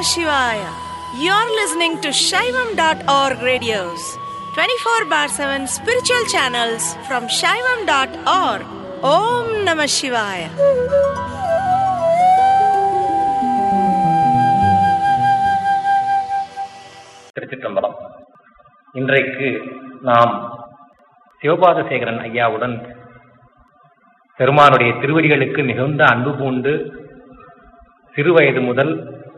Shivaya. You're listening to Shaivam.org radios, 24 bar 7 spiritual channels from Shaivam.org. Om Namah Shivaya. திருச்சிற்றம்பலம் இன்றைக்கு நாம் சிவபாதசேகரன் ஐயாவுடன் பெருமானுடைய திருவடிகளுக்கு மிகுந்த அன்பு பூண்டு சிறுவயது முதல்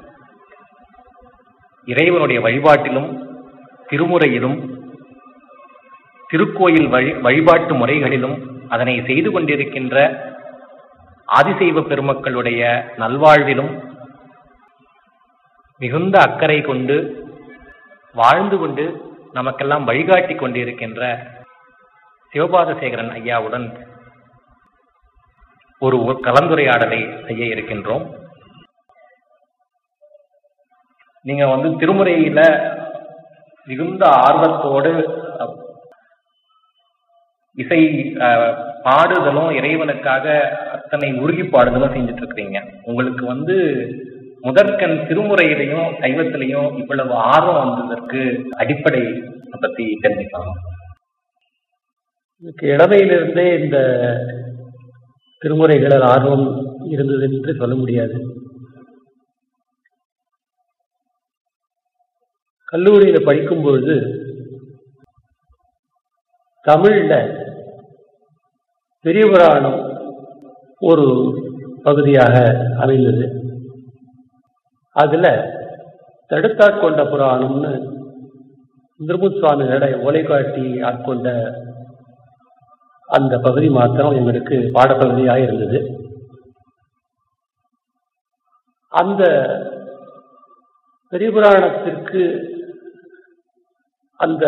இறைவனுடைய வழிபாட்டிலும் திருமுறையிலும் திருக்கோயில் வழி வழிபாட்டு முறைகளிலும் அதனை செய்து கொண்டிருக்கின்ற ஆதிசைவ பெருமக்களுடைய நல்வாழ்விலும் மிகுந்த அக்கறை கொண்டு வாழ்ந்து கொண்டு நமக்கெல்லாம் வழிகாட்டி கொண்டிருக்கின்ற சிவபாதசேகரன் ஐயாவுடன் ஒரு கலந்துரையாடலை செய்ய இருக்கின்றோம் நீங்க வந்து திருமுறையில மிகுந்த ஆர்வத்தோடு அஹ், இசை அஹ், பாடுதலும் இறைவனுக்காக அத்தனை உருகி பாடுதலும் செஞ்சுட்டு இருக்கிறீங்க உங்களுக்கு வந்து முதற்கண் திருமுறையிலையும் சைவத்திலையும் இவ்வளவு ஆர்வம் வந்ததற்கு அடிப்படை பத்தி தெரிஞ்சுக்கலாம் எனக்கு இளமையிலிருந்தே இந்த திருமுறைகளில் ஆர்வம் இருந்தது என்று சொல்ல முடியாது கல்லூரியில் படிக்கும் பொழுது தமிழ்ல பெரிய புராணம் ஒரு பகுதியாக அமைந்தது அதுல தடுத்தாட்கொண்ட புராணம்னு சுந்தரமுத் சுவாமிகளோட ஓலை காட்டி ஆட்கொண்ட அந்த பகுதி மாத்திரம் எங்களுக்கு பாடப்பகுதியாக இருந்தது அந்த பெரிய புராணத்திற்கு அந்த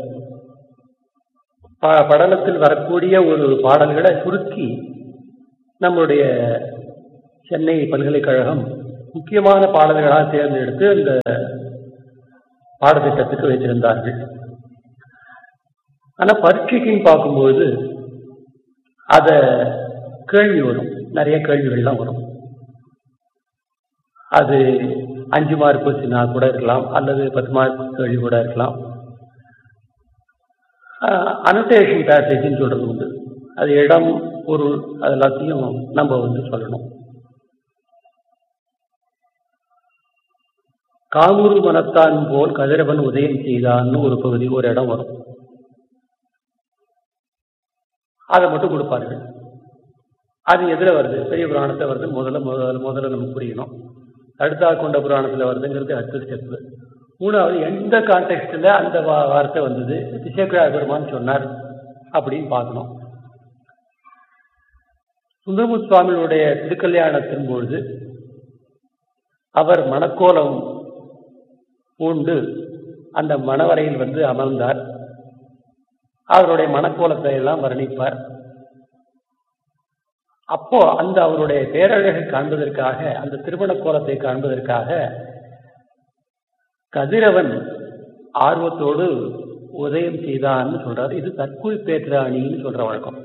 ப- படலத்தில் வரக்கூடிய ஒரு பாடல்களை சுருக்கி நம்முடைய சென்னை பல்கலைக்கழகம் முக்கியமான பாடல்களாக தேர்ந்தெடுத்து அந்த பாடத்திட்டத்துக்கு வைத்திருந்தார்கள் ஆனா பரீட்சைக்குன்னு பார்க்கும்போது அத கேள்வி வரும் நிறைய கேள்விகள்லாம் வரும் அது அஞ்சு மார்க் கொஸ்டினா கூட இருக்கலாம் அல்லது பத்து மார்க் கேள்வி கூட இருக்கலாம் அனோட்டேஷன் பேசேஜ்னு சொல்றது உண்டு அது இடம் பொருள் அது எல்லாத்தையும் நம்ம வந்து சொல்லணும் காமூர் மனத்தான் போல் கதிரவன் உதயம் செய்தான்னு ஒரு பகுதி ஒரு இடம் வரும் அதை மட்டும் கொடுப்பார்கள் அது எதுல வருது பெரிய புராணத்தை வருது முதல்ல முதல்ல முதல்ல நமக்கு புரியணும் அடுத்தா கொண்ட புராணத்துல வருதுங்கிறது அடுத்த ஸ்டெப் மூணாவது எந்த கான்டெக்ட்ல அந்த வா- வார்த்தை வந்தது திசேக்கரா பெருமான் சொன்னார் அப்படின்னு பார்க்கணும் சுந்தரமுத் சுவாமிகளுடைய திருக்கல்யாணத்தின் பொழுது அவர் மணக்கோலம் பூண்டு அந்த மணவரையில் வந்து அமர்ந்தார் அவருடைய மனக்கோலத்தை எல்லாம் வர்ணிப்பார் அப்போ அந்த அவருடைய பேரழகை காண்பதற்காக அந்த திருமண கோலத்தை காண்பதற்காக கதிரவன் ஆர்வத்தோடு உதயம் செய்தான்னு சொல்றாரு இது தற்குறிப்பேற்றாணின்னு சொல்ற வழக்கம்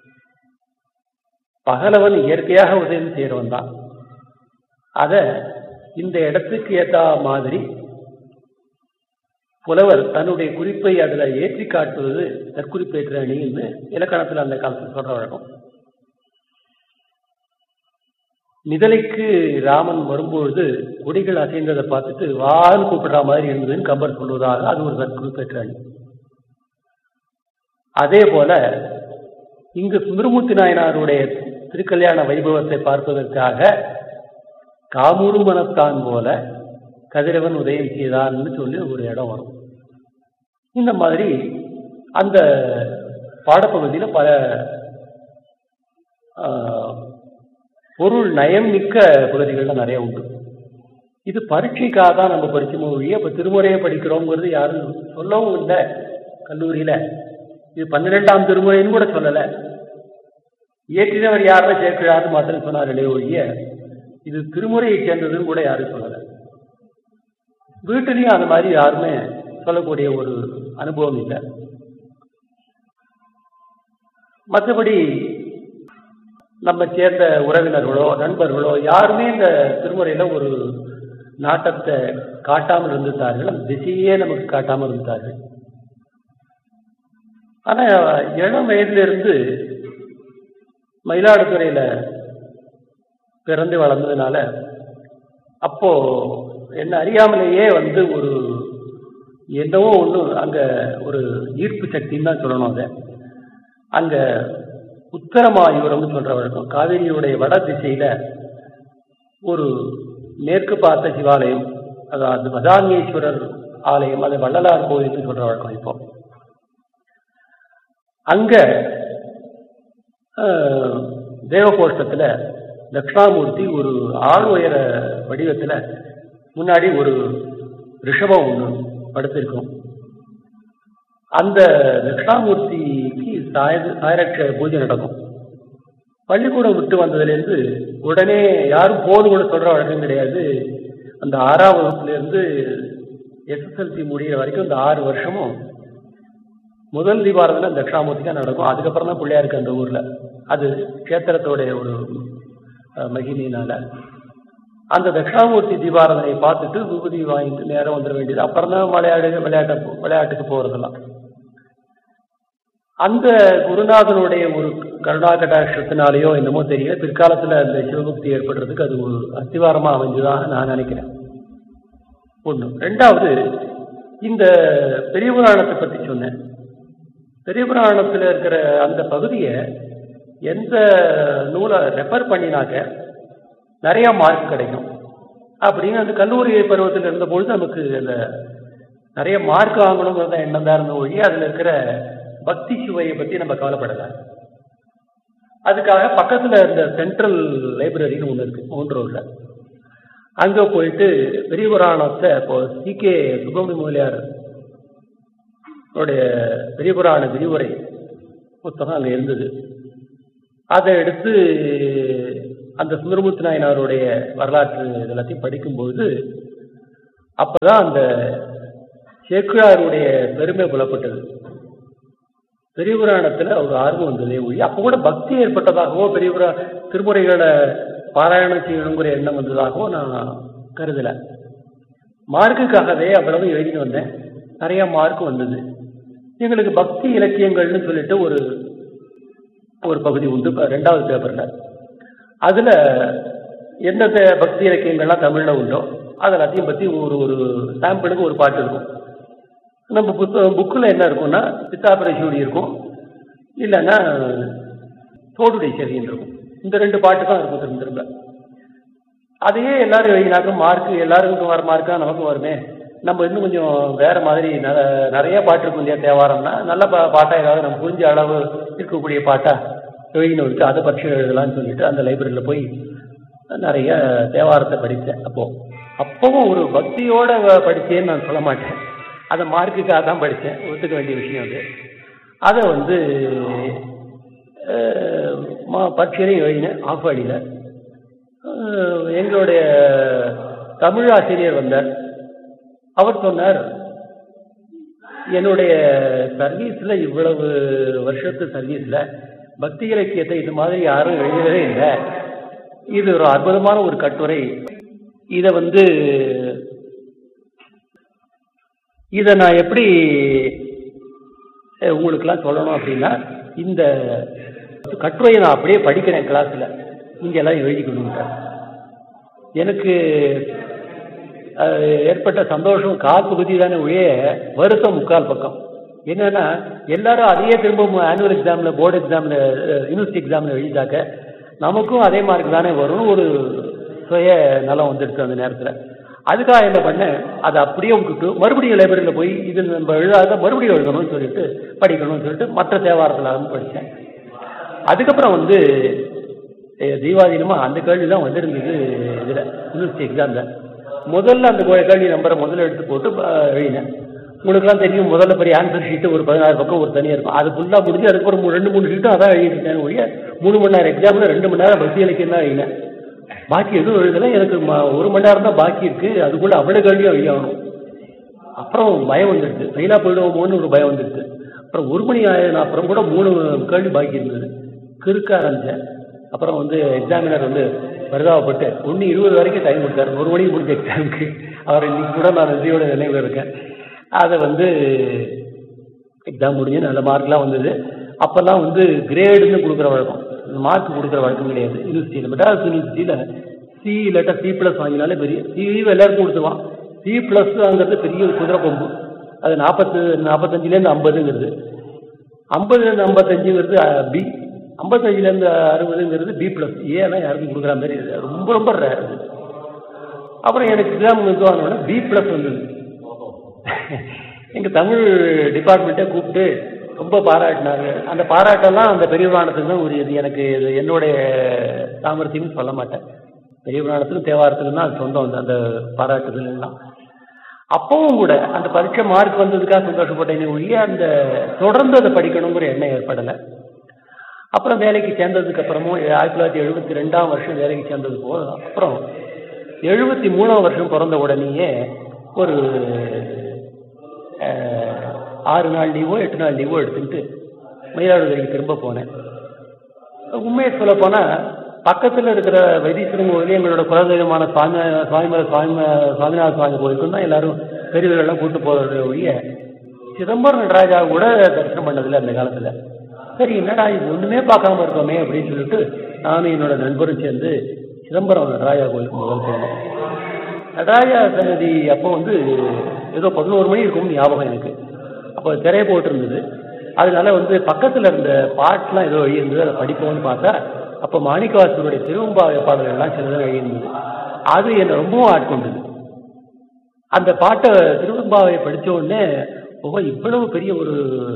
பகலவன் இயற்கையாக உதயம் செய்யறவன் தான் அத இந்த இடத்துக்கு ஏத்த மாதிரி புலவர் தன்னுடைய குறிப்பை அதுல ஏற்றி காட்டுவது தற்குறிப்பேற்ற அணின்னு இலக்கணத்துல அந்த காலத்தில் சொல்ற வழக்கம் மிதலைக்கு ராமன் வரும்பொழுது கொடிகள் அசைந்ததை பார்த்துட்டு வான்னு கூப்பிடுற மாதிரி இருந்ததுன்னு கம்பர் சொல்வதாக அது ஒரு தற்குறிப்பேற்ற அணி அதே போல இங்கு சுந்தரமூர்த்தி நாயனாருடைய திருக்கல்யாண வைபவத்தை பார்ப்பதற்காக காமூரு மனத்தான் போல கதிரவன் உதயம் செய்தான்னு சொல்லி ஒரு இடம் வரும் இந்த மாதிரி அந்த பாடப்பகுதியில பல ஆஹ், பொருள் நயம் மிக்க பகுதிகள்லாம் நிறைய உண்டு இது பரீட்சைக்காக தான் நம்ம படிச்சோமோ ஒழிய இப்ப திருமுறையை படிக்கிறோங்கிறது யாரும் சொல்லவும் இல்லை கல்லூரியில இது பன்னிரெண்டாம் திருமுறைன்னு கூட சொல்லல இயற்றினவர் யாருமே சேர்க்கிறாரு மாத்திரம் சொன்னார்களே ஒழிய இது திருமுறையை சேர்ந்ததுன்னு கூட யாரும் சொல்லல வீட்டிலையும் அந்த மாதிரி யாருமே சொல்லக்கூடிய ஒரு அனுபவம் இல்லை மற்றபடி நம்ம சேர்ந்த உறவினர்களோ நண்பர்களோ யாருமே இந்த திருமுறையில ஒரு நாட்டத்தை காட்டாமல் இருந்துட்டார்கள் அந்த திசையே நமக்கு காட்டாமல் இருந்துட்டார்கள் ஆனா இளம் வயதிலிருந்து மயிலாடுதுறையில பிறந்து வளர்ந்ததுனால அப்போ என்ன அறியாமலேயே வந்து ஒரு என்னவோ ஒண்ணு அங்க ஒரு ஈர்ப்பு சக்தின்னு தான் சொல்லணும் அதை அங்க உத்தரமாயூரம்னு சொல்ற வழக்கம் காவிரியுடைய வட திசையில ஒரு மேற்கு பார்த்த சிவாலயம் அதாவது மதாங்கேஸ்வரர் ஆலயம் அது வள்ளலார் கோயில்னு சொல்ற வழக்கம் இப்போ அங்க ஆஹ், தேவகோஷ்டத்துல தட்சிணாமூர்த்தி ஒரு ஆள் உயர வடிவத்துல முன்னாடி ஒரு ரிஷபம் ஒண்ணு படுத்திருக்கும் அந்த தட்சிணாமூர்த்திக்கு சாய சாயரட்ச பூஜை நடக்கும் பள்ளிக்கூடம் விட்டு வந்ததுலேருந்து உடனே யாரும் போன்னு கூட சொல்ற வழக்கம் கிடையாது அந்த ஆறாம் வகுப்புல இருந்து எஸ்எஸ்எல்சி முடிகிற வரைக்கும் இந்த ஆறு வருஷமும் முதல் தீபாரதனை தட்சிணாமூர்த்தி தான் நடக்கும் அதுக்கப்புறம் தான் பிள்ளையாருக்கு அந்த ஊர்ல அது கஷேத்திரத்தோடைய ஒரு அஹ், மகிமையினால அந்த தட்சிணாமூர்த்தி தீபாரதனை பார்த்துட்டு விபூதி வாங்கிட்டு நேரம் வந்துட வேண்டியது அப்புறம் தான் விளையாடு விளையாட்ட விளையாட்டுக்கு போறதெல்லாம் அந்த குருநாதனுடைய ஒரு கருணா கடாட்சத்தினாலேயோ என்னமோ தெரியல பிற்காலத்துல அந்த சிவபக்தி ஏற்படுறதுக்கு அது ஒரு அஸ்திவாரமா அமைஞ்சுதான் நான் நினைக்கிறேன் ஒண்ணு ரெண்டாவது இந்த பெரிய புராணத்தை பத்தி சொன்னேன் பெரிய புராணத்துல இருக்கிற அந்த பகுதியை எந்த நூலை ரெஃபர் பண்ணினாக்க நிறைய மார்க் கிடைக்கும் அப்படின்னு அந்த கல்லூரி பருவத்தில் இருந்த பொழுது நமக்கு அந்த நிறைய மார்க் வாங்கணுங்கிறத எண்ணம் தான் இருந்த ஒழிய அதுல இருக்கிற பக்தி சுவையை பத்தி நம்ம கவலைப்படல அதுக்காக பக்கத்துல இருந்த சென்ட்ரல் லைப்ரரின்னு ஒண்ணு இருக்கு மவுண்ட் ரோட்ல அங்க போயிட்டு பெரிய புராணத்தை இப்போ சி கே சுப்பிரமணிய முதலியார் உடைய பெரிய புராண விரிவுரை புத்தகம் அங்க இருந்தது அதை எடுத்து அந்த சுந்தரமூர்த்தி நாயனாருடைய வரலாற்று எல்லாத்தையும் படிக்கும்போது அப்பதான் அந்த சேக்கிழாருடைய பெருமை புலப்பட்டது பெரிய புராணத்துல ஒரு ஆர்வம் வந்ததே ஒழி அப்ப கூட பக்தி ஏற்பட்டதாகவோ பெரிய புரா திருமுறைகளை பாராயணம் செய்யணுங்கிற எண்ணம் வந்ததாகவோ நான் கருதல மார்க்குக்காகவே அவ்வளவு எழுதிட்டு வந்தேன் நிறைய மார்க் வந்தது எங்களுக்கு பக்தி இலக்கியங்கள்னு சொல்லிட்டு ஒரு ஒரு பகுதி உண்டு இப்ப ரெண்டாவது பேப்பர்ல அதுல எந்தெந்த பக்தி இலக்கியங்கள்லாம் தமிழ்ல உண்டோ அது எல்லாத்தையும் பத்தி ஒரு ஒரு சாம்பிளுக்கு ஒரு பாட்டு இருக்கும் நம்ம புத்தகம் புக்கில் என்ன இருக்கும்னா சித்தாபரேஸ்வரி இருக்கும் இல்லைன்னா தோடுடைய செவின்னு இருக்கும் இந்த ரெண்டு பாட்டு தான் இருக்கும் திரும்ப திரும்ப அதையே எல்லாரும் எழுதினாக்க மார்க் எல்லாருக்கும் வர மார்க்கா நமக்கும் வருமே நம்ம இன்னும் கொஞ்சம் வேற மாதிரி ந- நிறைய பாட்டு இருக்கும் இல்லையா தேவாரம்னா நல்ல பா- பாட்டா ஏதாவது நம்ம புரிஞ்ச அளவு இருக்கக்கூடிய பாட்டா எழுதினு இருக்கு அதை பற்றி எழுதலாம்னு சொல்லிட்டு அந்த லைப்ரரியில போய் நிறைய தேவாரத்தை படித்தேன் அப்போ அப்பவும் ஒரு பக்தியோட வ- படிச்சேன்னு நான் சொல்ல மாட்டேன் அதை மார்க்குக்காக தான் படித்தேன் ஒத்துக்க வேண்டிய விஷயம் அது அதை வந்து அஹ், மா பரீட்சையிலையும் எழுதினேன் ஆஃப் அடியில் எங்களுடைய தமிழ் ஆசிரியர் வந்தார் அவர் சொன்னார் என்னுடைய சர்வீஸ்ல இவ்வளவு வருஷத்து சர்வீஸ்ல பக்தி இலக்கியத்தை இது மாதிரி யாரும் எழுதவே இல்லை இது ஒரு அற்புதமான ஒரு கட்டுரை இத வந்து இத நான் எப்படி அஹ், உங்களுக்கெல்லாம் சொல்லணும் அப்படின்னா இந்த கட்டுரையை நான் அப்படியே படிக்கிறேன் கிளாஸ்ல நீங்க எல்லாம் எழுதிக்கணுங்க எனக்கு அஹ், ஏற்பட்ட சந்தோஷம் கால் பகுதி தானே ஒழிய வருத்தம் முக்கால் பக்கம் என்னன்னா எல்லாரும் அதையே திரும்ப ஆனுவல் எக்ஸாம்ல போர்டு எக்ஸாம்ல யூனிவர்சிட்டி எக்ஸாம்ல எழுதிட்டாக்க நமக்கும் அதே மார்க் தானே வரும்னு ஒரு சுய நலம் வந்துடுச்சு அந்த நேரத்துல அதுக்காக என்ன பண்ணேன் அதை அப்படியே விட்டுட்டு மறுபடியும் லைப்ரரியில் போய் இது நம்ம எழுதாத மறுபடியும் எழுதணும்னு சொல்லிட்டு படிக்கணும்னு சொல்லிட்டு மற்ற தேவாரத்தில் வந்து படித்தேன் அதுக்கப்புறம் வந்து அஹ், தீபாவளிமா அந்த கேள்வி தான் வந்திருந்தது இதில் யூனிவர்சிட்டி எக்ஸாமில் முதல்ல அந்த கோ- கேள்வி நம்பரை முதல்ல எடுத்து போட்டு அஹ், எழுதினேன் உங்களுக்குலாம் தெரியும் முதல்ல பெரிய ஆன்சர் ஷீட்டு ஒரு பதினாறு பக்கம் ஒரு தனியாக இருக்கும் அது ஃபுல்லாக முடிஞ்சு அதுக்கப்புறம் மூ- ரெண்டு மூணு ஷீட்டும் அதான் எழுதிட்டு இருக்கேன் ஒழிய மூணு மணி நேரம் எக்ஸாமில் ரெண்டு மணி நேரம் பக்தி இலக்கியம் தான் எழுதினேன் பாக்கி எதுவும் எழுதலை எனக்கு ம- ஒரு மணி நேரம் தான் பாக்கி இருக்கு அதுக்குள்ள அவ்வளோ கேள்வியும் எழுதியாகணும் அப்புறம் பயம் வந்துடுது ஃபெயிலாக போயிடுவோமோன்னு ஒரு பயம் வந்துடுது அப்புறம் ஒரு மணி ஆயிரம் அப்புறம் கூட மூணு கேள்வி பாக்கி இருந்தது கிறுக்க ஆரம்பிச்சேன் அப்புறம் வந்து எக்ஸாமினர் வந்து பரிதாபப்பட்டு ஒன்று இருபது வரைக்கும் டைம் கொடுத்தாரு ஒரு மணிக்கு முடிஞ்ச எக்ஸாமுக்கு அவர் இன்னைக்கு கூட நான் நன்றியோட நினைவில் இருக்கேன் அதை வந்து எக்ஸாம் முடிஞ்சு நல்ல மார்க்லாம் வந்தது அப்போல்லாம் வந்து கிரேடுன்னு கொடுக்குற வழக்கம் மார்க் கொடுக்குற வழக்கம் கிடையாது யூனிவர்சிட்டியில் மெட்ராஸ் யூனிவர்சிட்டியில் சி இல்லாட்டா சி ப்ளஸ் வாங்கினாலே பெரிய சி எல்லாருக்கும் கொடுத்துருவான் சி ப்ளஸ்ங்கிறது பெரிய ஒரு குதிரை கொம்பு அது நாற்பத்து நாற்பத்தஞ்சிலேருந்து ஐம்பதுங்கிறது ஐம்பதுலேருந்து ஐம்பத்தஞ்சுங்கிறது பி ஐம்பத்தஞ்சிலேருந்து அறுபதுங்கிறது பி ப்ளஸ் ஏன்னா யாருக்கும் கொடுக்குற மாதிரி இது ரொம்ப ரொம்ப ரேர் இது அப்புறம் எனக்கு எக்ஸாம் இது ஆனோடனே பி ப்ளஸ் வந்தது எங்கள் தமிழ் டிபார்ட்மெண்ட்டை கூப்பிட்டு ரொம்ப பாராட்டினாங்க அந்த பாராட்டெல்லாம் அந்த பெரிய புராணத்துக்கு தான் உரியது எனக்கு இது என்னுடைய சாமர்த்தியம்னு சொல்ல மாட்டேன் பெரிய புராணத்துக்கும் தேவாரத்துக்கும் தான் அது சொந்தம் அந்த- அந்த பாராட்டுதல் எல்லாம் அப்பவும் கூட அந்த பரீட்சை மார்க் வந்ததுக்காக சந்தோஷப்பட்டேனே ஒழிய அந்த தொடர்ந்து அதை படிக்கணுங்கிற எண்ணம் ஏற்படலை அப்புறம் வேலைக்கு சேர்ந்ததுக்கு அப்புறமும் ஆயிரத்தி தொள்ளாயிரத்தி எழுபத்தி ரெண்டாம் வருஷம் வேலைக்கு சேர்ந்தது போ அப்புறம் எழுபத்தி மூணாம் வருஷம் பிறந்த உடனேயே ஒரு அஹ், ஆறு நாள் லீவோ எட்டு நாள் லீவோ எடுத்துக்கிட்டு மயிலாடுதுறைக்கு திரும்ப போனேன் உண்மையை சொல்ல போனா பக்கத்துல இருக்கிற வைத்தீஸ்வரன் கோயிலே எங்களோட குலதெய்வமான சுவாமி சுவாமிமலை சுவாமி சுவாமிநாத சுவாமி கோயிலுக்கும் தான் எல்லாரும் பெரியவர்கள்லாம் கூட்டு போறது ஒழிய சிதம்பரம் நடராஜா கூட தரிசனம் பண்ணதில்லை அந்த காலத்துல சரி என்னடா இது ஒண்ணுமே பார்க்காம இருக்கோமே அப்படின்னு சொல்லிட்டு நானும் என்னோட நண்பரும் சேர்ந்து சிதம்பரம் நடராஜா கோயிலுக்கு முதல் போனோம் நடராஜா சன்னதி அப்போ வந்து ஏதோ பதினோரு மணி இருக்கும்னு ஞாபகம் எனக்கு அப்போ திரைய போட்டிருந்தது அதனால வந்து பக்கத்தில் இருந்த பாட்டெலாம் ஏதோ எழுதியிருந்தது அதை படிப்போம்னு பார்த்தா அப்போ மாணிக்கவாசனுடைய திருவம்பாவை பாடல்கள்லாம் சிலதாக எழுதியிருந்தது அது என்னை ரொம்பவும் ஆட்கொண்டது அந்த பாட்டை திருவம்பாவை படிச்ச உடனே ஓ இவ்வளவு பெரிய ஒரு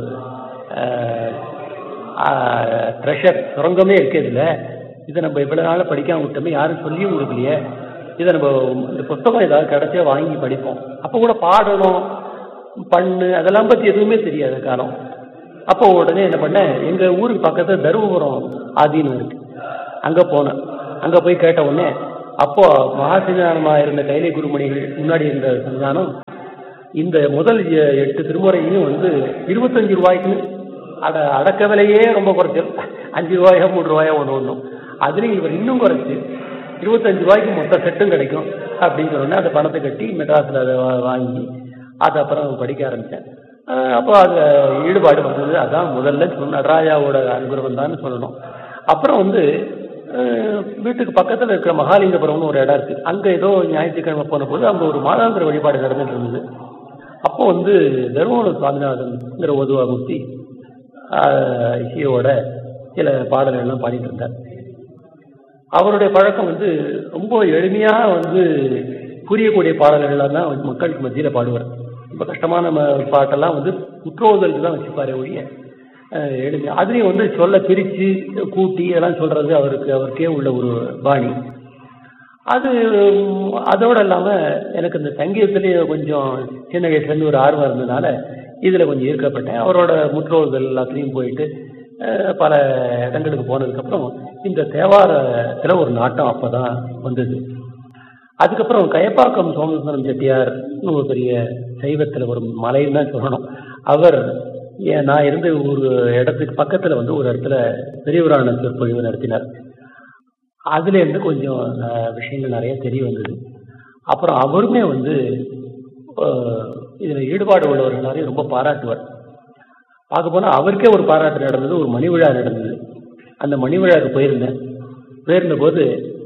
ட்ரெஷர் சுரங்கமே இருக்கு இதுல இதை நம்ம இவ்வளவு நாள் படிக்காம விட்டோமே யாரும் சொல்லியும் கொடுக்கலையே இதை நம்ம இந்த புத்தகம் ஏதாவது கிடைச்சா வாங்கி படிப்போம் அப்போ கூட பாடணும் பண்ணு அதெல்லாம் பத்தி எதுவுமே தெரியாது காலம் அப்போ உடனே என்ன பண்ணேன் எங்க ஊருக்கு பக்கத்துல தருமபுரம் ஆதீனம் இருக்கு அங்க போனேன் அங்க போய் கேட்ட உடனே அப்போ மகாசன்னிதானமா இருந்த கைலை குருமணிகள் முன்னாடி இருந்த சன்னிதானம் இந்த முதல் எ- எட்டு திருமுறையும் வந்து இருபத்தஞ்சு ரூபாய்க்கு அட அடக்க விலையே ரொம்ப குறைச்சல் அஞ்சு ரூபாயோ மூணு ரூபாயோ ஒன்று ஒன்றும் அதுலேயும் இவர் இன்னும் குறைச்சு இருபத்தஞ்சு ரூபாய்க்கு மொத்த செட்டும் கிடைக்கும் அப்படின்னு சொன்னோன்னே அந்த பணத்தை கட்டி மெட்ராஸில் அதை வா- வாங்கி அதை அப்புறம் படிக்க ஆரம்பித்தேன் அப்போ அது ஈடுபாடு வந்தது அதான் முதல்ல சொன்ன நடராஜாவோட அனுகிரகம் தான் சொல்லணும் அப்புறம் வந்து அஹ், வீட்டுக்கு பக்கத்தில் இருக்கிற மகாலிங்கபுரம்னு ஒரு இடம் இருக்கு அங்கே ஏதோ ஞாயிற்றுக்கிழமை போன போது அங்கே ஒரு மாதாந்திர வழிபாடு நடந்துட்டு இருந்தது அப்போ வந்து தருமபுரம் சுவாமிநாதன்ங்கிற ஒதுவாமூர்த்தி ஆஹ், இசையோட சில பாடல்கள்லாம் பாடிட்டு இருந்தார் அவருடைய பழக்கம் வந்து ரொம்ப எளிமையா வந்து புரியக்கூடிய பாடல்கள்லாம் தான் வந்து மக்களுக்கு மத்தியில பாடுவார் ரொம்ப கஷ்டமான ம- பாட்டெல்லாம் வந்து குற்றோதலுக்கு தான் வச்சுப்பாரு ஒழிய அஹ், எளிமையா அதுலேயும் வந்து சொல்ல பிரித்து கூட்டி எல்லாம் சொல்றது அவருக்கு அவருக்கே உள்ள ஒரு பாணி அது உம், அதோட இல்லாம எனக்கு இந்த சங்கீதத்திலேயே கொஞ்சம் சின்ன வயசுலேருந்து ஒரு ஆர்வம் இருந்ததுனால இதுல கொஞ்சம் ஈர்க்கப்பட்டேன் அவரோட முற்றோர்கள் எல்லாத்துலேயும் போயிட்டு அஹ், பல இடங்களுக்கு போனதுக்கப்புறம் இந்த தேவாரத்துல ஒரு நாட்டம் அப்பதான் வந்தது அதுக்கப்புறம் கயப்பாக்கம் சோமசுந்தரம் செட்டியார் ஒரு பெரிய சைவத்துல ஒரு மலைன்னு தான் சொல்லணும் அவர் ஏன் நான் இருந்த ஒரு இடத்துக்கு பக்கத்துல வந்து ஒரு இடத்துல பெரியவரான சொற்பொழிவு நடத்தினார் அதுல இருந்து கொஞ்சம் அஹ், விஷயங்கள் நிறைய தெரிய வந்தது அப்புறம் அவருமே வந்து அஹ், இதுல ஈடுபாடு உள்ளவர் எல்லாரையும் ரொம்ப பாராட்டுவார் பார்க்க போனா அவருக்கே ஒரு பாராட்டு நடந்தது ஒரு மணி விழா நடந்தது அந்த மணி விழாவுக்கு போயிருந்தேன் போயிருந்த போது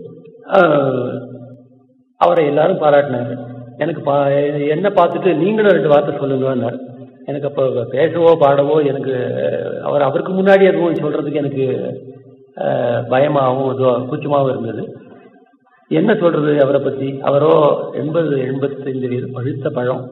ஆஹ், அவரை எல்லாரும் பாராட்டினாரு எனக்கு பா என்ன பார்த்துட்டு நீங்களும் ரெண்டு வார்த்தை சொல்லுங்கன்னார் எனக்கு அப்போ பேசவோ பாடவோ எனக்கு அஹ், அவர் அவருக்கு முன்னாடி எதுவும் சொல்றதுக்கு எனக்கு அஹ், பயமாகவும் இதுவோ கூச்சமாகவும் இருந்தது என்ன சொல்றது அவரை பத்தி அவரோ எண்பது எண்பத்தைந்து வயது பழுத்த பழம்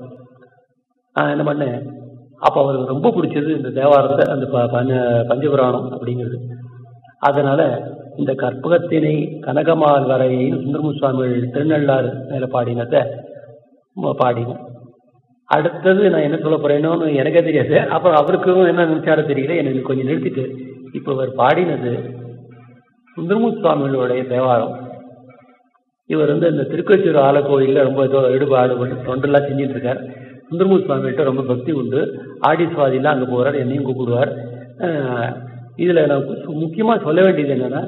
நான் என்ன பண்ணேன் அப்போ அவருக்கு ரொம்ப பிடிச்சது இந்த தேவாரத்தை அந்த ப- பஞ்ச- பஞ்சபுராணம் அப்படிங்கிறது அதனால இந்த கற்பகத்தினை கனகமால் வரையின் சுந்தரமு சுவாமிகள் திருநள்ளாறு மேல பாடினதை ம- பாடினேன் அடுத்தது நான் என்ன சொல்ல போறேனோன்னு எனக்கே தெரியாது அப்புறம் அவருக்கும் என்ன நினைச்சாரோ தெரியல எனக்கு கொஞ்சம் நிறுத்திட்டு இப்போ இவர் பாடினது சுந்தரமு சுவாமிகளுடைய தேவாரம் இவர் வந்து இந்த திருக்கோச்சூர் ஆலக்கோயிலில் ரொம்ப ஏதோ ஈடுபாடு பட்டு தொண்டெல்லாம் செஞ்சுட்டு இருக்கார் சுந்தரமூர்த்தி சுவாமிகிட்ட ரொம்ப பக்தி உண்டு ஆடி சுவாதிலாம் அங்கே போகிறார் என்னையும் கூப்பிடுவார் அஹ் இதுல நான் முக்கியமாக சொல்ல வேண்டியது என்னன்னா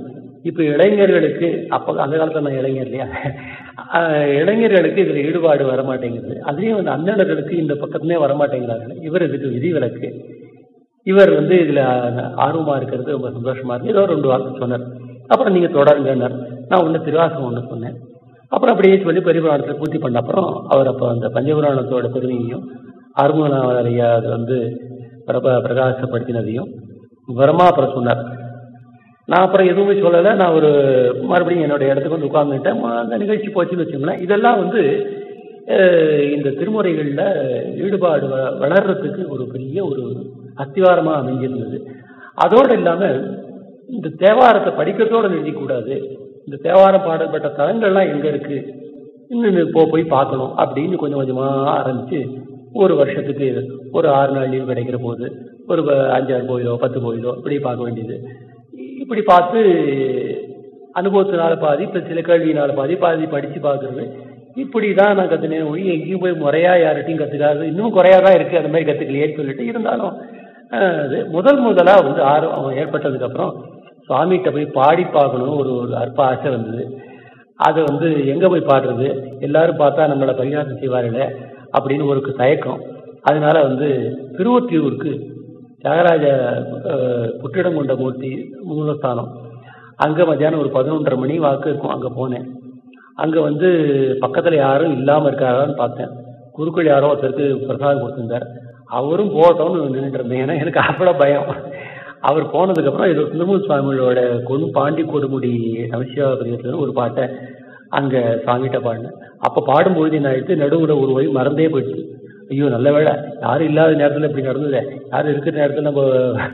இப்ப இளைஞர்களுக்கு அப்ப அந்த காலத்துல நான் இளைஞர் இல்லையா அஹ் இளைஞர்களுக்கு இதுல ஈடுபாடு வர மாட்டேங்குது அதுலயும் வந்து அண்ணனர்களுக்கு இந்த பக்கத்துலயே வர மாட்டேங்கிறார்கள் இவர் இதுக்கு விதிவிலக்கு இவர் வந்து இதுல ஆர்வமா இருக்கிறது ரொம்ப சந்தோஷமா இருக்கு ஏதோ ரெண்டு வார்த்தை சொன்னார் அப்புறம் நீங்க தொடருங்கன்னார் நான் ஒண்ணு திருவாசகம் ஒண்ணு சொன்னேன் அப்புறம் அப்படியே சொல்லி பெரிய புராணத்தை பூர்த்தி பண்ண அப்புறம் அவர் அப்போ அந்த பஞ்சபுராணத்தோட பெருமையையும் அருமநாதர் ஐயா அது வந்து பிரப பிரகாசப்படுத்தினதையும் விவரமா அப்புறம் சொன்னார் நான் அப்புறம் எதுவுமே சொல்லலை நான் ஒரு மறுபடியும் என்னோட இடத்துக்கு வந்து உட்கார்ந்துட்டேன் ம- அந்த நிகழ்ச்சி போச்சுன்னு வச்சுங்களேன் இதெல்லாம் வந்து அஹ், இந்த திருமுறைகளில் ஈடுபாடு வ- வளர்றதுக்கு ஒரு பெரிய ஒரு அஸ்திவாரமாக அமைஞ்சிருந்தது அதோடு இல்லாமல் இந்த தேவாரத்தை படிக்கிறதோட நிறுத்திக்கூடாது இந்த தேவாரம் பாடப்பட்ட தலங்கள்லாம் எங்கே இருக்கு இன்னும் போ போய் பார்க்கணும் அப்படின்னு கொஞ்சம் கொஞ்சமாக ஆரம்பிச்சு ஒரு வருஷத்துக்கு ஒரு ஆறு நாள் லீவு கிடைக்கிற போது ஒரு ப- அஞ்சாறு கோயிலோ பத்து கோயிலோ இப்படி பார்க்க வேண்டியது இப்படி பார்த்து அனுபவத்தினால பாதி இப்போ சில கேள்வியினால பாதி பாதி படித்து பார்க்குறது இப்படி தான் நான் கற்றுனேன் ஒழி எங்கேயும் போய் முறையாக யார்கிட்டையும் கற்றுக்காது இன்னும் குறையா தான் இருக்குது அந்த மாதிரி கற்றுக்கலையேன்னு சொல்லிட்டு இருந்தாலும் அஹ், அது முதல் முதலாக வந்து ஆர்வம் ஏற்பட்டதுக்கப்புறம் சுவாமிகிட்ட போய் பாடி பார்க்கணும் ஒரு ஒரு அற்ப ஆசை வந்தது அதை வந்து எங்கே போய் பாடுறது எல்லாரும் பார்த்தா நம்மளை பரிகாசம் செய்வார்களே அப்படின்னு ஒரு தயக்கம் அதனால வந்து திருவொற்றியூருக்கு தியாகராஜ அஹ், புற்றிடம் கொண்ட மூர்த்தி மூலஸ்தானம் அங்கே மத்தியானம் ஒரு பதினொன்றரை மணி வாக்கு இருக்கும் அங்கே போனேன் அங்கே வந்து பக்கத்தில் யாரும் இல்லாமல் இருக்காரான்னு பார்த்தேன் குருக்கள் யாரோ ஒருத்தருக்கு பிரசாதம் கொடுத்திருந்தார் அவரும் போட்டோம்னு நின்றுட்டு இருந்தேன் ஏன்னா எனக்கு அவ்வளோ பயம் அவர் போனதுக்கப்புறம் ஏதோ சுந்தரமூர் சுவாமிகளோட கொன் பாண்டி கொடுமுடி நமசிவாபுரியத்தில் ஒரு பாட்டை அங்கே சாமிகிட்ட பாடினேன் அப்போ பாடும்பொழுது என்ன ஆயிடுச்சு நடுவில் ஒரு வழி மறந்தே போயிடுச்சு ஐயோ நல்ல வேளை யாரும் இல்லாத நேரத்தில் இப்படி நடந்தது யாரும் இருக்கிற நேரத்தில் நம்ம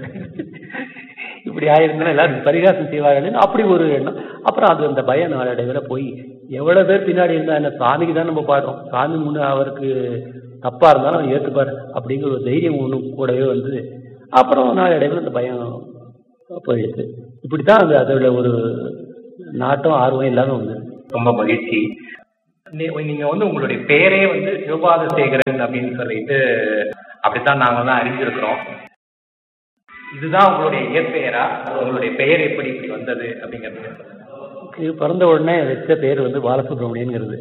இப்படி ஆயிருந்தா எல்லாரும் பரிகாசம் செய்வார்கள் அப்படி ஒரு எண்ணம் அப்புறம் அது அந்த பய நாளடைவில் போய் எவ்வளவு பேர் பின்னாடி இருந்தா என்ன சாமிக்கு தான் நம்ம பாடுறோம் சாமி முன்னு அவருக்கு தப்பா இருந்தாலும் அவர் ஏற்றுப்பார் அப்படிங்கிற ஒரு தைரியம் ஒன்று கூடவே வந்து அப்புறம் நாளடைவில் அந்த பயம் போயிடுது இப்படித்தான் அந்த அதோட ஒரு நாட்டம் ஆர்வம் எல்லாமே வந்து ரொம்ப மகிழ்ச்சி நீ- நீங்க வந்து உங்களுடைய பெயரே வந்து சிவபாத சேகரன் அப்படின்னு சொல்லிட்டு அப்படித்தான் நாங்க தான் அறிஞ்சிருக்கிறோம் இதுதான் உங்களுடைய இயற்பெயரா உங்களுடைய பெயர் எப்படி இப்படி வந்தது அப்படிங்கிறது இது பிறந்த உடனே வச்ச பேர் வந்து பாலசுப்ரமணியன்கிறது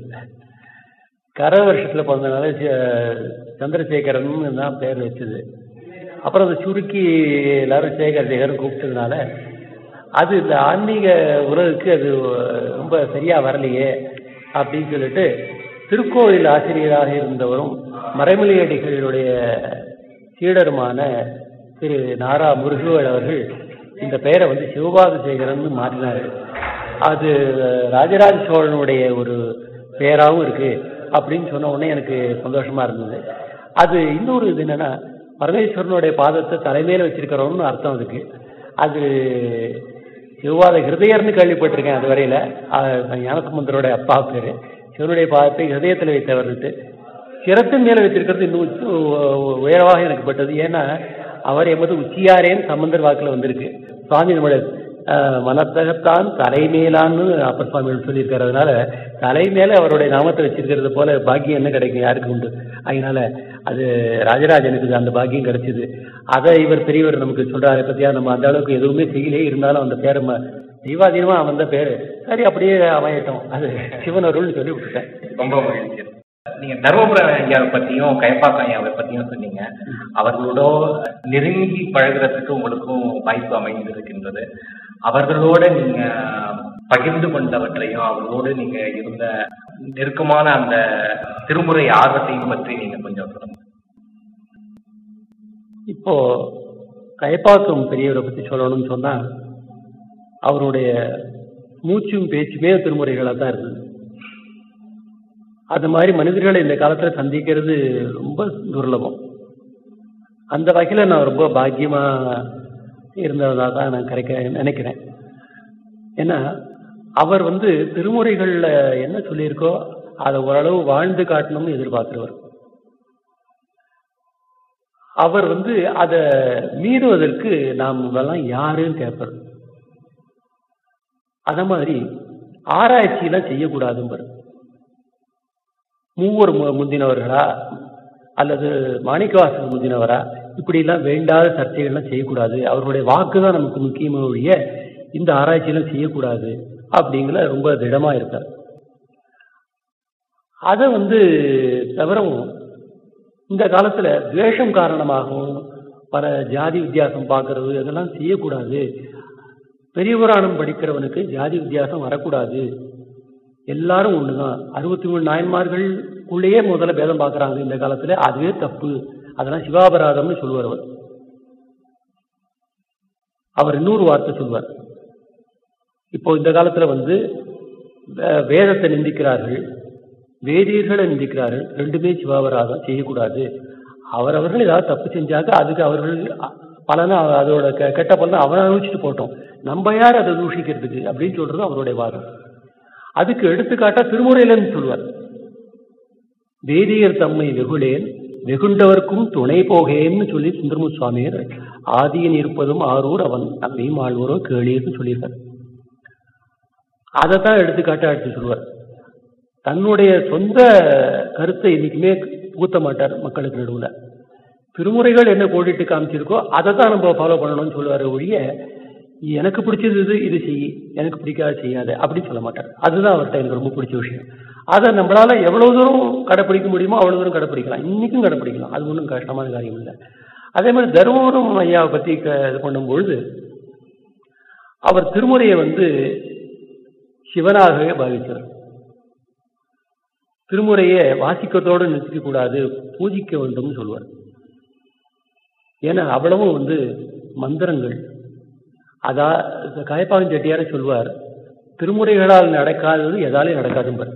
கர வருஷத்துல பிறந்தனால ச- சந்திரசேகரன் தான் பேர் வச்சது அப்புறம் அதை சுருக்கி எல்லாரும் சேகர் சேகர்னு கூப்பிட்டதுனால அது இந்த ஆன்மீக உறவுக்கு அது ரொம்ப சரியா வரலையே அப்படின்னு சொல்லிட்டு திருக்கோயில் ஆசிரியராக இருந்தவரும் மறைமொழியடிகளுடைய சீடருமான திரு நாரா முருகவேல் அவர்கள் இந்த பெயரை வந்து சிவபாத சேகரன் மாற்றினார் அது ராஜராஜ சோழனுடைய ஒரு பெயராகவும் இருக்கு அப்படின்னு சொன்ன உடனே எனக்கு சந்தோஷமா இருந்தது அது இன்னொரு இது என்னன்னா பரமேஸ்வரனுடைய பாதத்தை தலைமையில வச்சிருக்கிறோம்னு அர்த்தம் அதுக்கு அது சிவபாத ஹிருதயர்னு கேள்விப்பட்டிருக்கேன் அது வரையில அஹ் ஞானசமுந்தரோட அப்பா பேரு சிவனுடைய பாதத்தை ஹிருதயத்தில் வைத்தவர்ட்டு சிரத்தின் மேல வச்சிருக்கிறது இன்னும் உச்ச- உ- உயர்வாக எனக்கு பட்டது ஏன்னா அவர் எமது உச்சியாரேன்னு சம்பந்தர் வாக்குல வந்திருக்கு சுவாமி நம்மளோட அஹ், மனத்தகத்தான் தலைமேலான்னு அப்பர் சுவாமிகள் சொல்லியிருக்காரு அதனால தலை மேல அவருடைய நாமத்தை வச்சிருக்கிறது போல பாக்கியம் என்ன கிடைக்கும் யாருக்கு உண்டு அதனால அது ராஜராஜனுக்கு அந்த பாக்கியம் கிடைச்சது அதை இவர் பெரியவர் நமக்கு சொல்றாரு பத்தியா நம்ம அந்த அளவுக்கு எதுவுமே செய்யலே இருந்தாலும் அந்த பேரை ம- தெய்வாதீனமா வந்த பேரு சரி அப்படியே அமையட்டும் அது சிவன் அருள்னு சொல்லி விட்டுட்டேன் ரொம்ப மகிழ்ச்சி நீங்க தர்மபுரம் ஐயாவை பத்தியும் கைப்பாக்கம் ஐயாவை பத்தியும் சொன்னீங்க அவர்களோட நெருங்கி பழகுறதுக்கு உங்களுக்கும் வாய்ப்பு அமைந்திருக்கின்றது அவர்களோட நீங்க பகிர்ந்து கொண்டவற்றையும் அவர்களோடு நீங்க இருந்த நெருக்கமான அந்த திருமுறை ஆர்வத்தையும் பற்றி நீங்க கொஞ்சம் சொல்லுங்க இப்போ கைப்பாக்கம் பெரியவரை பத்தி சொல்லணும்னு சொன்னா அவருடைய மூச்சும் பேச்சுமே திருமுறைகளாக தான் இருந்தது அது மாதிரி மனிதர்களை இந்த காலத்துல சந்திக்கிறது ரொம்ப துர்லபம் அந்த வகையில நான் ரொம்ப பாக்கியமா இருந்ததா தான் நான் கிடைக்க நினைக்கிறேன் ஏன்னா அவர் வந்து திருமுறைகள்ல என்ன சொல்லியிருக்கோ அதை ஓரளவு வாழ்ந்து காட்டணும்னு எதிர்பார்க்கிறவர் அவர் வந்து அதை மீறுவதற்கு நாம் எல்லாம் யாருன்னு கேட்பார் அத மாதிரி ஆராய்ச்சியெல்லாம் செய்யக்கூடாதும்பர் மூவர் மு- முந்தினவர்களா அல்லது மாணிக்கவாசல் முந்தினவரா இப்படி எல்லாம் வேண்டாத சர்ச்சைகள்லாம் செய்யக்கூடாது அவர்களுடைய வாக்கு தான் நமக்கு முக்கியமே ஒழிய இந்த ஆராய்ச்சியெல்லாம் செய்யக்கூடாது அப்படிங்கிற ரொம்ப திடமா இருக்கார் அதை வந்து தவிரவும் இந்த காலத்துல துவேஷம் காரணமாகவும் பல ஜாதி வித்தியாசம் பார்க்கறது அதெல்லாம் செய்யக்கூடாது பெரிய புராணம் படிக்கிறவனுக்கு ஜாதி வித்தியாசம் வரக்கூடாது எல்லாரும் ஒண்ணுதான் அறுபத்தி மூணு நாயன்மார்களுக்குள்ளேயே முதல்ல பேதம் பார்க்கறாங்க இந்த காலத்துல அதுவே தப்பு அதெல்லாம் சிவாபராதம்னு சொல்லுவார் அவர் அவர் இன்னொரு வார்த்தை சொல்வார் இப்போ இந்த காலத்துல வந்து வே- வேதத்தை நிந்திக்கிறார்கள் வேதியர்களை நிந்திக்கிறார்கள் ரெண்டுமே சிவாபராதம் செய்யக்கூடாது அவரவர்கள் ஏதாவது தப்பு செஞ்சாக்க அதுக்கு அவர்கள் அ- பலனை அவ- அதோட கெ- கெட்ட பலனை அவன் அனுபவிச்சுட்டு போட்டோம் நம்ம யார் அதை தூஷிக்கிறதுக்கு அப்படின்னு சொல்றது அவருடைய வாதம் அதுக்கு எடுத்துக்காட்டா திருமுறையிலன்னு சொல்லுவார் வேதியர் தம்மை வெகுளேன் வெகுண்டவர்க்கும் துணை போகேன்னு சொல்லி சுந்தரமு சுவாமியர் ஆதியன் இருப்பதும் ஆரூர் அவன் நம்மை ஆழ்வோரோ கேளீர்னு சொல்லியிருக்கார் அதைத்தான் எடுத்துக்காட்டா எடுத்து சொல்லுவார் தன்னுடைய சொந்த கருத்தை என்னைக்குமே ஊத்த மாட்டார் மக்களுக்கு நடுவுல திருமுறைகள் என்ன கோடிட்டு காமிச்சிருக்கோ அதை தான் நம்ம ஃபாலோ பண்ணணும்னு சொல்லுவாரு ஒழிய எனக்கு பிடிச்சது இது இது செய் எனக்கு பிடிக்காத செய்யாத அப்படின்னு சொல்ல மாட்டார் அதுதான் அவர்கிட்ட எனக்கு ரொம்ப பிடிச்ச விஷயம் அதை நம்மளால எவ்வளவு தூரம் கடைப்பிடிக்க முடியுமோ அவ்வளவு தூரம் கடைப்பிடிக்கலாம் இன்னைக்கும் கடைப்பிடிக்கலாம் அது ஒன்றும் கஷ்டமான காரியம் இல்லை அதே மாதிரி தருமபுரம் ஐயாவை பத்தி க- இது பண்ணும்பொழுது அவர் திருமுறையை வந்து சிவனாகவே பாவிச்சார் திருமுறையை வாசிக்கத்தோடு நிறுத்திக்க கூடாது பூஜிக்க வேண்டும்னு சொல்லுவார் ஏன்னா அவ்வளவும் வந்து மந்திரங்கள் அதா காயப்பாகம் செட்டியார சொல்வார் திருமுறைகளால் நடக்காதது எதாலையும் நடக்காதும்பார்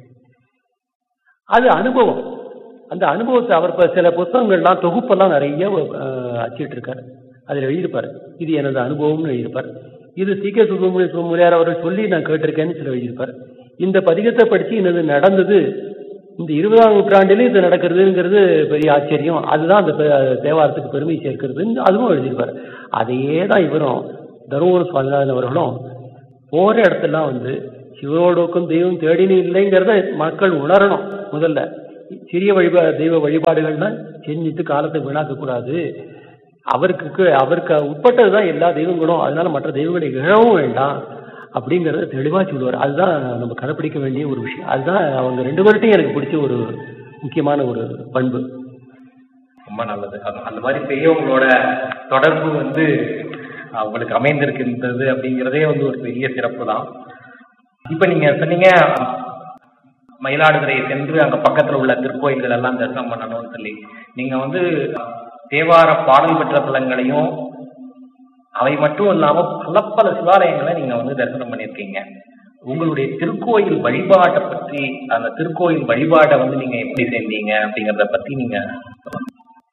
அது அனுபவம் அந்த அனுபவத்தை அவர் இப்ப சில புத்தகங்கள்லாம் தொகுப்பெல்லாம் நிறைய அஹ், அச்சிட்டு இருக்காரு அதில் எழுதியிருப்பார் இது எனது அனுபவம்னு எழுதியிருப்பார் இது சி கே சுப்பிரமணிய சுப்பிரமணியார் அவர்கள் சொல்லி நான் கேட்டிருக்கேன்னு சில எழுதியிருப்பார் இந்த பதிகத்தை படிச்சு எனது நடந்தது இந்த இருபதாம் நூற்றாண்டிலே இது நடக்கிறதுங்கிறது பெரிய ஆச்சரியம் அதுதான் அந்த பெ- தேவாரத்துக்கு பெருமை சேர்க்கிறதுன்னு அதுவும் எழுதியிருப்பார் அதையே தான் இவரும் தருமபுர சுவாமிநாதன் அவர்களும் போற இடத்தெல்லாம் வந்து சிவனோடுக்கும் தெய்வம் தேடினு இல்லைங்கிறத மக்கள் உணரணும் முதல்ல சிறிய வழிபா தெய்வ வழிபாடுகள்லாம் செஞ்சுட்டு காலத்தை வீணாக்க கூடாது அவருக்கு கீழ்- அவருக்கு உட்பட்டது தான் எல்லா தெய்வங்களும் அதனால மற்ற தெய்வங்களை இழவும் வேண்டாம் அப்படிங்கறத தெளிவா சொல்லுவார் அதுதான் நம்ம கடைப்பிடிக்க வேண்டிய ஒரு விஷயம் அதுதான் அவங்க ரெண்டு பேர்ட்டையும் எனக்கு பிடிச்ச ஒரு முக்கியமான ஒரு பண்பு ரொம்ப நல்லது அது- அந்த மாதிரி பெரியவங்களோட தொடர்பு வந்து அவங்களுக்கு அமைந்திருக்கின்றது அப்படிங்கிறதே வந்து ஒரு பெரிய சிறப்பு தான் இப்ப நீங்க சொன்னீங்க மயிலாடுதுறையை சென்று அங்க பக்கத்துல உள்ள திருக்கோயில்கள் எல்லாம் தரிசனம் பண்ணணும்னு சொல்லி நீங்க வந்து தேவார பாடல் பெற்ற தலங்களையும் அவை மட்டும் இல்லாம பல பல சிவாலயங்களை நீங்க வந்து தரிசனம் பண்ணியிருக்கீங்க உங்களுடைய திருக்கோயில் வழிபாட்டை பற்றி அந்த திருக்கோயில் வழிபாட்டை வந்து நீங்க எப்படி செஞ்சீங்க அப்படிங்கறத பத்தி நீங்க சொல்லலாம்.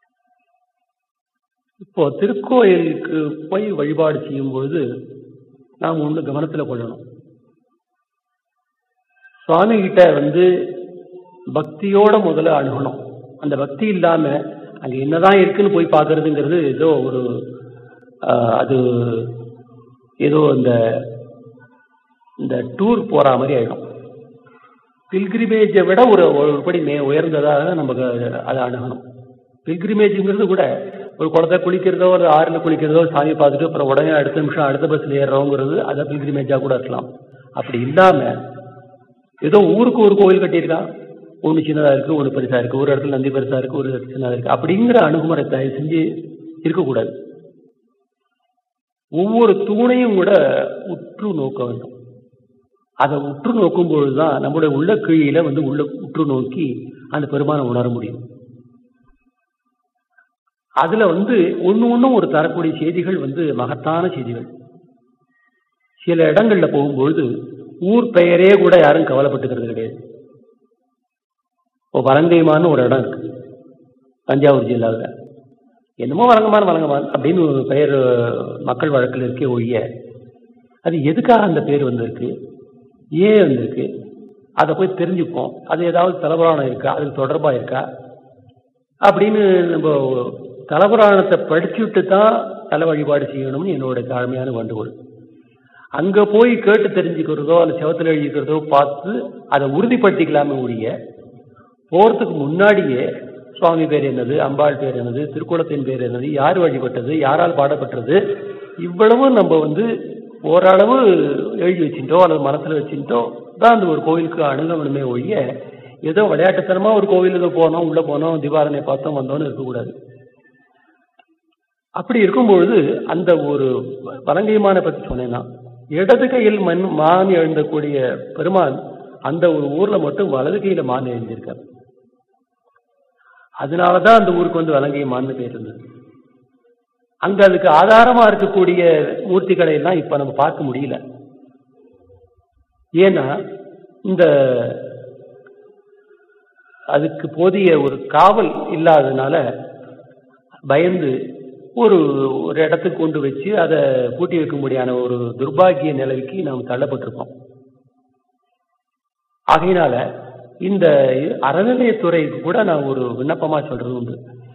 இப்போ திருக்கோயிலுக்கு போய் வழிபாடு செய்யும் பொழுது நாம் ஒண்ணு கவனத்துல கொள்ளணும் சுவாமி கிட்ட வந்து பக்தியோட முதல்ல அணுகணும் அந்த பக்தி இல்லாம அங்க என்னதான் இருக்குன்னு போய் பார்க்கறதுங்கிறது ஏதோ ஒரு ஆஹ், அது ஏதோ இந்த இந்த டூர் போற மாதிரி ஆயிடும் பில்கிரிமேஜை விட ஒரு ஒரு படி மே உயர்ந்ததாக நமக்கு அதை அணுகணும் பில்கிரிமேஜுங்கிறது கூட ஒரு குளத்தை குளிக்கிறதோ ஒரு ஆறுல குளிக்கிறதோ சாமி பார்த்துட்டு அப்புறம் உடனே அடுத்த நிமிஷம் அடுத்த பஸ்ல ஏறுறோங்கிறது அதை பில்கிரிமேஜா கூட இருக்கலாம் அப்படி இல்லாம ஏதோ ஊருக்கு ஒரு கோவில் கட்டியிருக்கான் ஒன்று சின்னதா இருக்கு ஒன்று பெருசா இருக்கு ஒரு இடத்துல நந்தி பெருசா இருக்கு ஒரு இடத்துல சின்னதா இருக்கு அப்படிங்கிற அணுகுமுறை தயவு செஞ்சு இருக்கக்கூடாது ஒவ்வொரு தூணையும் கூட உற்று நோக்க வேண்டும் அதை உற்று நோக்கும் பொழுதுதான் நம்முடைய உள்ள கீழில வந்து உள்ள உற்று நோக்கி அந்த பெருமானை உணர முடியும் அதுல வந்து ஒண்ணு ஒண்ணும் ஒரு தரக்கூடிய செய்திகள் வந்து மகத்தான செய்திகள் சில இடங்கள்ல போகும்பொழுது ஊர் பெயரே கூட யாரும் கவலைப்பட்டுக்கிறது கிடையாது இப்போ வலங்கைமான்னு ஒரு இடம் இருக்கு தஞ்சாவூர் ஜில்லாவில் என்னமோ வழங்கமான் வழங்கமான் அப்படின்னு ஒரு பெயர் மக்கள் வழக்கில் இருக்கே ஒழிய அது எதுக்காக அந்த பேர் வந்திருக்கு ஏன் வந்திருக்கு அதை போய் தெரிஞ்சுப்போம் அது ஏதாவது தலபுராணம் இருக்கா அதுக்கு தொடர்பா இருக்கா அப்படின்னு நம்ம தலபுராணத்தை படிச்சுட்டு தான் தல வழிபாடு செய்யணும்னு என்னோட தாழ்மையான வேண்டுகோள் அங்க போய் கேட்டு தெரிஞ்சுக்கிறதோ அல்ல செவத்துல எழுதிக்கிறதோ பார்த்து அதை உறுதிப்படுத்திக்கலாமே ஒழிய போறதுக்கு முன்னாடியே சுவாமி பேர் என்னது அம்பாள் பேர் என்னது திருக்குளத்தின் பேர் என்னது யார் வழிபட்டது யாரால் பாடப்பட்டது இவ்வளவும் நம்ம வந்து ஓரளவு எழுதி வச்சுட்டோ அல்லது மனசுல வச்சுட்டோ தான் அந்த ஒரு கோயிலுக்கு அணுகணுமே ஒழிய ஏதோ விளையாட்டுத்தனமா ஒரு கோவிலுக்கு போனோம் உள்ள போனோம் திவாரனை பார்த்தோம் வந்தோம்னு இருக்கக்கூடாது அப்படி இருக்கும்பொழுது அந்த ஒரு வலங்கைமானை பத்தி சொன்னேன்னா இடது கையில் மண் மான் எழுந்தக்கூடிய பெருமான் அந்த ஒரு ஊர்ல மட்டும் வலது கையில மான் எழுந்திருக்கார் அதனாலதான் அந்த ஊருக்கு வந்து வலங்கை மான்னு பேர் இருந்தது அங்க அதுக்கு ஆதாரமா இருக்கக்கூடிய மூர்த்திகளை எல்லாம் இப்ப நம்ம பார்க்க முடியல ஏன்னா இந்த அதுக்கு போதிய ஒரு காவல் இல்லாததுனால பயந்து ஒரு ஒரு இடத்துக்கு கொண்டு வச்சு அதை பூட்டி வைக்க முடியாத ஒரு துர்பாகிய நிலைக்கு நாம் தள்ளப்பட்டிருக்கோம் ஆகையினால இந்த அறநிலையத்துறைக்கு கூட நான் ஒரு விண்ணப்பமா சொல்றது உண்டு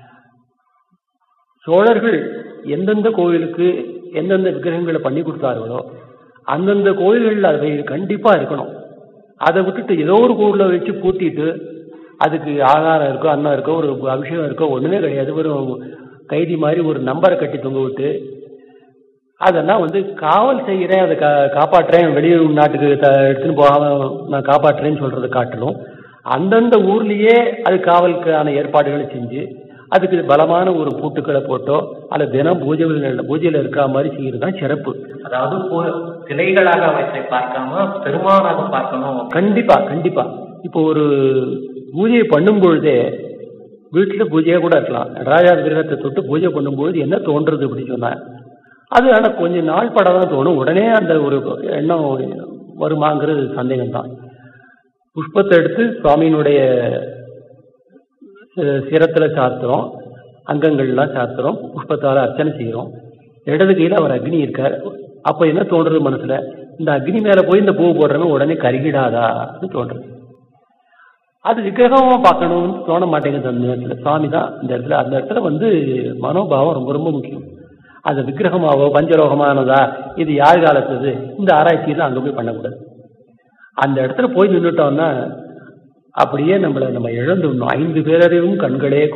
சோழர்கள் எந்தெந்த கோவிலுக்கு எந்தெந்த விக்கிரகங்களை பண்ணி கொடுத்தார்களோ அந்தந்த கோயில்களில் அவை கண்டிப்பா இருக்கணும் அதை விட்டுட்டு ஏதோ ஒரு கோவில வச்சு பூட்டிட்டு அதுக்கு ஆகாரம் இருக்கோ அன்னம் இருக்கோ ஒரு அபிஷேகம் இருக்கோ ஒண்ணுமே கிடையாது வெறும் கைதி மாதிரி ஒரு நம்பரை கட்டி தொங்க விட்டு அதெல்லாம் வந்து காவல் செய்கிறேன் அதை கா காப்பாற்றுறேன் வெளியூர் நாட்டுக்கு த எடுத்துன்னு போகாம நான் காப்பாற்றுறேன்னு சொல்றதை காட்டிலும் அந்தந்த ஊர்லயே அது காவலுக்கான ஏற்பாடுகளை செஞ்சு அதுக்கு பலமான ஒரு பூட்டுக்களை போட்டோ அல்ல தினம் பூஜை பூஜையில் இருக்கிற மாதிரி செய்யறது தான் சிறப்பு அதாவது போ- சிலைகளாக அவற்றை பார்க்காம பெருமானாக பார்க்கணும் கண்டிப்பா கண்டிப்பா இப்போ ஒரு பூஜையை பண்ணும் பொழுதே வீட்டில் பூஜையா கூட இருக்கலாம் நடராஜா விக்கிரகத்தை தொட்டு பூஜை பண்ணும்பொழுது என்ன தோன்றுறது அப்படின்னு சொன்னா அது ஆனால் கொஞ்ச நாள் படம் தான் தோணும் உடனே அந்த ஒரு எண்ணம் வருமாங்கிறது சந்தேகம் தான் புஷ்பத்தை எடுத்து சுவாமியினுடைய சி- சிரத்துல சாத்துறோம் அங்கங்கள்லாம் சாத்துறோம் புஷ்பத்தால அர்ச்சனை செய்கிறோம் இடது கையில் அவர் அக்னி இருக்கார் அப்போ என்ன தோன்றுறது மனசுல இந்த அக்னி மேல போய் இந்த பூ போடுறவங்க உடனே கருகிடாதான்னு தோன்றுது அது விக்கிரகமா பார்க்கணும்னு தோண மாட்டேங்குது அந்த நேரத்துல சுவாமி தான் இந்த இடத்துல அந்த இடத்துல வந்து மனோபாவம் ரொம்ப ரொம்ப முக்கியம் அது விக்கிரகமாவோ பஞ்சலோகமானதா இது யார் காலத்துது இந்த ஆராய்ச்சியெல்லாம் அங்க போய் பண்ணக்கூடாது அந்த இடத்துல போய் நின்றுட்டோம்னா அப்படியே நம்மளை நம்ம இழந்துடணும் ஐந்து பேரறிவும் கண்களே